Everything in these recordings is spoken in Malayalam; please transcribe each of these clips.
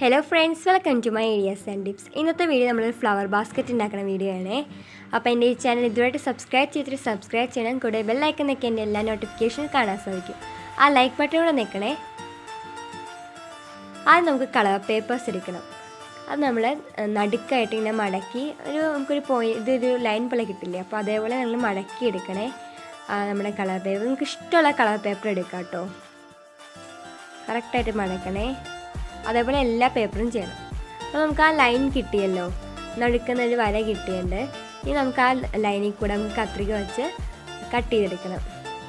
Hello friends welcome to my Ariya's and tips ഇന്നത്തെ വീഡിയോ നമ്മളൊരു ഫ്ലവർ ബാസ്ക്കറ്റ് ഉണ്ടാക്കുന്ന വീഡിയോ ആണ് അപ്പോൾ എൻ്റെ ഈ ചാനൽ ഇതുവരെയായിട്ട് സബ്സ്ക്രൈബ് ചെയ്തിട്ട് സബ്സ്ക്രൈബ് ചെയ്യണം കൂടെ ബെല്ലൈക്കൻ നിൽക്കി എൻ്റെ എല്ലാ നോട്ടിഫിക്കേഷനും കാണാൻ സാധിക്കും ആ ലൈക്ക് ബട്ടൺ കൂടെ നിൽക്കണേ ആദ്യം നമുക്ക് കളർ പേപ്പേഴ്സ് എടുക്കണം അത് നമ്മൾ നടുക്കായിട്ട് ഇങ്ങനെ മടക്കി ഒരു നമുക്കൊരു പോയി ഇതൊരു ലൈൻ പോലെ കിട്ടില്ലേ അപ്പോൾ അതേപോലെ നമ്മൾ മടക്കി എടുക്കണേ ആ, നമ്മുടെ കളർ പേപ്പർ നമുക്ക് ഇഷ്ടമുള്ള കളർ പേപ്പർ എടുക്കാം കേട്ടോ കറക്റ്റായിട്ട് മടക്കണേ അതേപോലെ എല്ലാ പേപ്പറും ചെയ്യണം അപ്പോൾ നമുക്ക് ആ ലൈൻ കിട്ടിയല്ലോ നടുക്കുന്ന ഒരു വര കിട്ടിയുണ്ട് ഇനി നമുക്ക് ആ ലൈനിൽ കൂടെ നമുക്ക് കത്രിക വെച്ച് കട്ട് ചെയ്തെടുക്കണം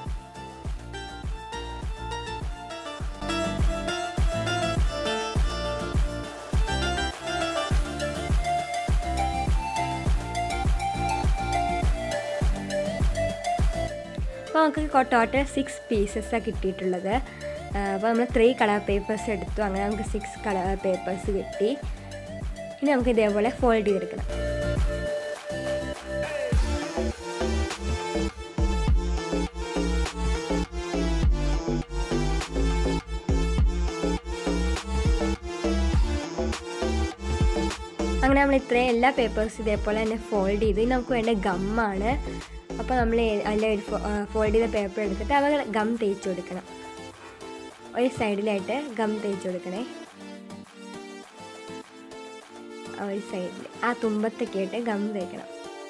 അപ്പോൾ നമുക്ക് ടോട്ടൽ സിക്സ് പീസസാണ് കിട്ടിയിട്ടുള്ളത് അപ്പോൾ നമ്മൾ ത്രീ കളർ പേപ്പേഴ്സ് എടുത്തു അങ്ങനെ നമുക്ക് സിക്സ് കളർ പേപ്പേഴ്സ് കിട്ടി ഇനി നമുക്ക് ഇതേപോലെ ഫോൾഡ് ചെയ്തെടുക്കണം അങ്ങനെ നമ്മൾ ഇത്രയും എല്ലാ പേപ്പേഴ്സ് ഇതേപോലെ തന്നെ ഫോൾഡ് ചെയ്തു ഇനി നമുക്ക് വേണ്ട ഗമ്മാണ് അപ്പോൾ നമ്മൾ അതിൽ ഒരു ഫോൾഡ് ചെയ്ത പേപ്പർ എടുത്തിട്ട് അവ ഗം തേച്ച് കൊടുക്കണം ഒരു സൈഡിലായിട്ട് ഗം തേച്ച് കൊടുക്കണേ ആ ഒരു സൈഡിൽ ആ തുമ്പത്തൊക്കെ ആയിട്ട് ഗം തേക്കണം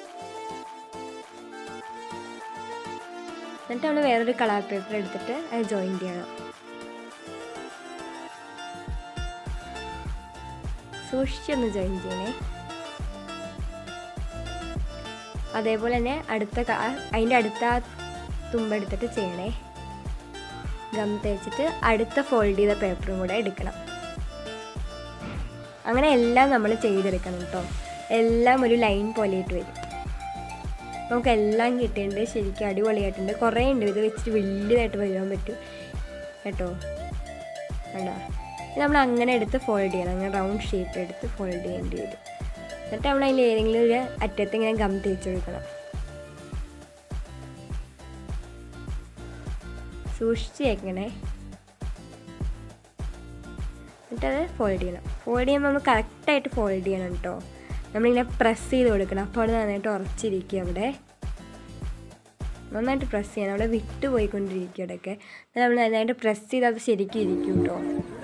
എന്നിട്ട് നമ്മൾ വേറൊരു കളർ പേപ്പർ എടുത്തിട്ട് അത് ജോയിൻ ചെയ്യണം സൂക്ഷിച്ചൊന്ന് ജോയിൻ ചെയ്യണേ അതേപോലെ തന്നെ അടുത്ത ക- അതിൻ്റെ അടുത്ത ആ തുമ്പെടുത്തിട്ട് ചെയ്യണേ ഗം തേച്ചിട്ട് അടുത്ത ഫോൾഡ് ചെയ്ത പേപ്പറും കൂടെ എടുക്കണം അങ്ങനെ എല്ലാം നമ്മൾ ചെയ്തെടുക്കണം കേട്ടോ എല്ലാം ഒരു ലൈൻ പോലെയിട്ട് വരും നമുക്ക് എല്ലാം കിട്ടിയിട്ടുണ്ട് ശരിക്കും അടിപൊളിയായിട്ടുണ്ട് കുറേ ഉണ്ട് ഇത് വെച്ചിട്ട് വലിയതായിട്ട് വരുവാൻ പറ്റും കേട്ടോ കണ്ടോ ഇത് നമ്മൾ അങ്ങനെ എടുത്ത് ഫോൾഡ് ചെയ്യണം അങ്ങനെ റൗണ്ട് ഷേപ്പ് എടുത്ത് ഫോൾഡ് ചെയ്യേണ്ടി വരും എന്നിട്ട് നമ്മൾ അതിൽ ഏതെങ്കിലും ഒരു അറ്റത്ത് ഇങ്ങനെ ഗം തേച്ച് കൊടുക്കണം സൂക്ഷിച്ച് വെക്കണേ എന്നിട്ടത് ഫോൾഡ് ചെയ്യണം ഫോൾഡ് ചെയ്യുമ്പോൾ നമ്മൾ കറക്റ്റായിട്ട് ഫോൾഡ് ചെയ്യണം കേട്ടോ നമ്മളിങ്ങനെ പ്രസ് ചെയ്ത് കൊടുക്കണം അപ്പോൾ അവിടെ നന്നായിട്ട് ഉറച്ചിരിക്കും അവിടെ നന്നായിട്ട് പ്രസ് ചെയ്യണം അവിടെ വിട്ട് പോയിക്കൊണ്ടിരിക്കും അവിടെയൊക്കെ നമ്മൾ നന്നായിട്ട് പ്രസ് ചെയ്ത് അത് ശരിക്കും ഇരിക്കും കേട്ടോ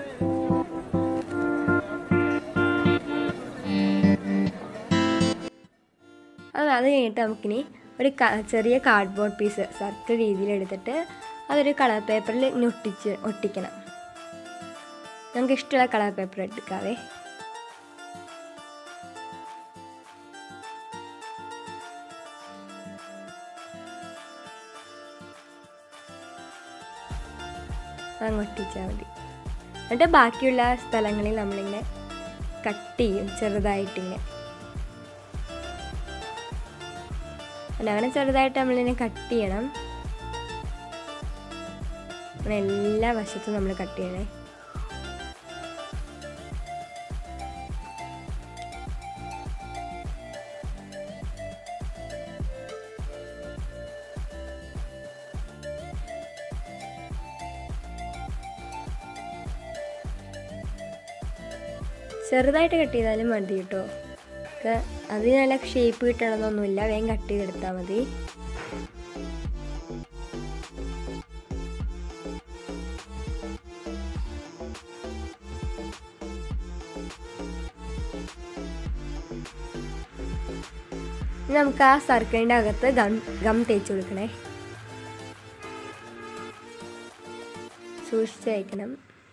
അത് അത് കഴിഞ്ഞിട്ട് നമുക്കിനി ഒരു ക- ചെറിയ കാർഡ്ബോർഡ് പീസ് സർക്കിൾ രീതിയിൽ എടുത്തിട്ട് അതൊരു കളർ പേപ്പറിൽ ഇങ്ങനെ ഒട്ടിച്ച് ഒട്ടിക്കണം നമുക്ക് ഇഷ്ടമുള്ള കളർ പേപ്പർ എടുക്കാവേ അങ്ങ് ഒട്ടിച്ചാൽ മതി എന്നിട്ട് ബാക്കിയുള്ള സ്ഥലങ്ങളിൽ നമ്മളിങ്ങനെ കട്ട് ചെയ്യും ചെറുതായിട്ടിങ്ങനെ പിന്നെ അങ്ങനെ ചെറുതായിട്ട് നമ്മളിങ്ങനെ കട്ട് ചെയ്യണം അങ്ങനെ എല്ലാ വശത്തും നമ്മൾ കട്ട് ചെയ്യണേ ചെറുതായിട്ട് കട്ട് ചെയ്താലും മതി കേട്ടോ ഒക്കെ അതിന് നല്ല ഷേപ്പ് കിട്ടണമെന്നൊന്നുമില്ല വേഗം കട്ട് ചെയ്തെടുത്താൽ മതി ഇനി നമുക്ക് ആ സർക്കിളിൻ്റെ അകത്ത് ഗം ഗം തേച്ച് കൊടുക്കണേ സൂക്ഷിച്ച് വയ്ക്കണം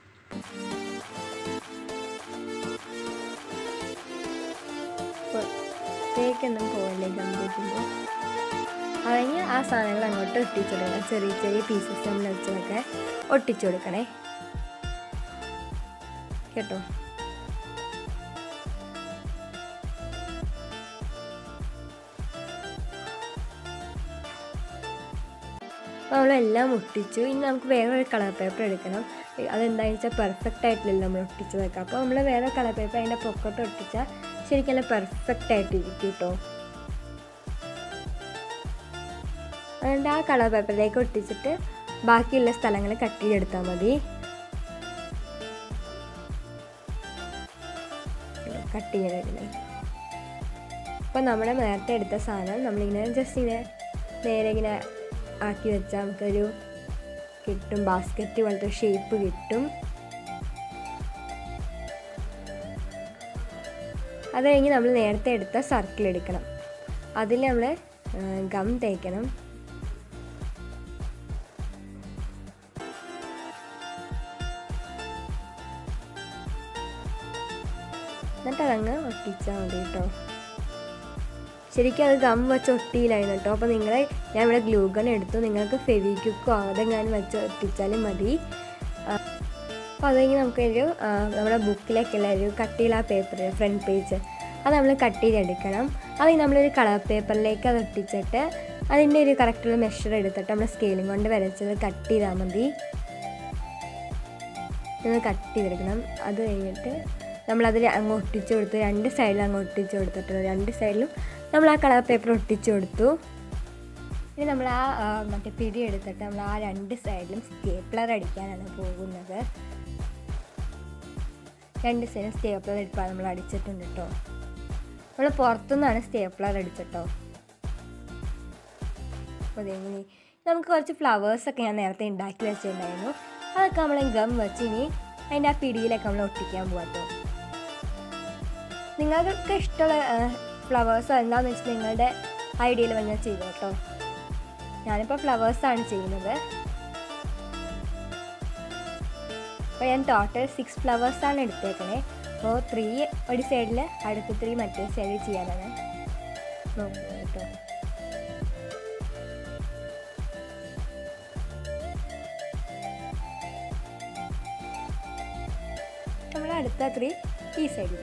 പുറത്തേക്കൊന്നും പോകല്ലേ ഗം തേക്കുമ്പോൾ അതങ്ങ് ആ സാധനങ്ങൾ അങ്ങോട്ട് ഒട്ടിച്ചു കൊടുക്കണം ചെറിയ ചെറിയ പീസസ് നമ്മൾ വെച്ചതൊക്കെ ഒട്ടിച്ചു കൊടുക്കണേ കേട്ടോ അപ്പോൾ നമ്മളെല്ലാം ഒട്ടിച്ചു ഇനി നമുക്ക് വേറൊരു കളർ പേപ്പർ എടുക്കണം അതെന്താണെന്ന് വെച്ചാൽ പെർഫെക്റ്റ് ആയിട്ടില്ലല്ലോ നമ്മൾ ഒട്ടിച്ച് വെക്കാം അപ്പോൾ നമ്മൾ വേറെ കളർ പേപ്പർ അതിൻ്റെ പൊക്കത്ത് ഒട്ടിച്ചാൽ ശരിക്കും നല്ല പെർഫെക്റ്റ് ആയിട്ട് ഇരിക്കും കേട്ടോ അതുകൊണ്ട് ആ കളർ പേപ്പറിലേക്ക് ഒട്ടിച്ചിട്ട് ബാക്കിയുള്ള സ്ഥലങ്ങൾ കട്ട് ചെയ്തെടുത്താൽ മതി കട്ട് ചെയ്തെടുക്കുന്നത് അപ്പോൾ നമ്മുടെ നേരത്തെ എടുത്ത സാധനം നമ്മളിങ്ങനെ ജസ്റ്റ് ഇങ്ങനെ നേരെ ഇങ്ങനെ ആക്കി വെച്ചാൽ നമുക്കൊരു കിട്ടും ബാസ്ക്കറ്റ് പോലത്തെ ഷേപ്പ് കിട്ടും അത് കഴിഞ്ഞ് നമ്മൾ നേരത്തെ എടുത്ത സർക്കിൾ എടുക്കണം അതിൽ നമ്മൾ ഗം തേക്കണം എന്നിട്ട് അതങ്ങ് ഒട്ടിച്ചാൽ മതി കേട്ടോ ശരിക്കും അത് ഗം വെച്ച് ഒട്ടിയില്ലായിരുന്നു കേട്ടോ അപ്പോൾ നിങ്ങൾ ഞാൻ ഇവിടെ ഗ്ലൂഗൺ എടുത്തു നിങ്ങൾക്ക് ഫെവിക്വിക്കോ അതെങ്ങാനും വെച്ച് ഒട്ടിച്ചാലും മതി അപ്പോൾ അത് കഴിഞ്ഞ് നമുക്കൊരു ആ, നമ്മുടെ ബുക്കിലേക്കുള്ള ഒരു കട്ടിയുള്ള ആ പേപ്പർ ഫ്രണ്ട് പേജ് അത് നമ്മൾ കട്ട് ചെയ്തെടുക്കണം അത് കഴിഞ്ഞ് നമ്മളൊരു കളർ പേപ്പറിലേക്ക് അത് ഒട്ടിച്ചിട്ട് അതിൻ്റെ ഒരു കറക്റ്റുള്ള മെഷർ എടുത്തിട്ട് നമ്മൾ സ്കെയിലും കൊണ്ട് വരച്ചത് കട്ട് ചെയ്താൽ മതി ഇത് കട്ട് ചെയ്തെടുക്കണം അത് കഴിഞ്ഞിട്ട് നമ്മളതിൽ അങ്ങ് ഒട്ടിച്ചു കൊടുത്തു രണ്ട് സൈഡിലും അങ്ങ് ഒട്ടിച്ചു കൊടുത്തിട്ടുണ്ട് രണ്ട് സൈഡിലും നമ്മൾ ആ കളർ പേപ്പർ ഒട്ടിച്ചു കൊടുത്തു ഇനി നമ്മൾ ആ ആ, മറ്റേ പിടി എടുത്തിട്ട് നമ്മൾ ആ രണ്ട് സൈഡിലും സ്റ്റേപ്ലർ അടിക്കാനാണ് പോകുന്നത് രണ്ട് സൈഡും സ്റ്റേപ്ലർ എടുക്കാൻ നമ്മൾ അടിച്ചിട്ടുണ്ട് കേട്ടോ നമ്മൾ പുറത്തുനിന്നാണ് സ്റ്റേപ്ലർ അടിച്ചിട്ടോ അപ്പോൾ അതെങ്ങനെ നമുക്ക് കുറച്ച് ഫ്ലവേഴ്സൊക്കെ ഞാൻ നേരത്തെ ഉണ്ടാക്കി വെച്ചിട്ടുണ്ടായിരുന്നു അതൊക്കെ നമ്മൾ ഗം വെച്ച് ഇനി അതിൻ്റെ ആ പിടിയിലൊക്കെ നമ്മൾ ഒട്ടിക്കാൻ പോകാട്ടോ നിങ്ങൾക്ക് ഇഷ്ടമുള്ള ഫ്ലവേഴ്സോ എന്താണെന്ന് വെച്ചാൽ നിങ്ങളുടെ ഐഡിയയിൽ വന്നാൽ ചെയ്തു കേട്ടോ ഞാനിപ്പോൾ ഫ്ലവേഴ്സാണ് ചെയ്യുന്നത് അപ്പോൾ ഞാൻ ടോട്ടൽ സിക്സ് ഫ്ലവേഴ്സാണ് എടുത്തേക്കണേ അപ്പോൾ ത്രീ ഒരു സൈഡിൽ അടുത്ത ത്രീ മറ്റേ സൈഡിൽ ചെയ്യാനാണ് നോക്കുന്നത് കേട്ടോ നമ്മൾ അടുത്ത ത്രീ ഈ സൈഡിൽ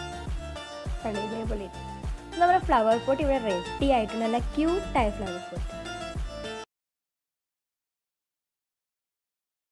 കണ്ടോ ഇതേപോലെ ഇട്ടു. നമ്മുടെ ഫ്ലവർ പോട്ട് ഇവിടെ റെഡി ആയിട്ട് നല്ല ക്യൂട്ടായ ഫ്ലവർ പോട്ട്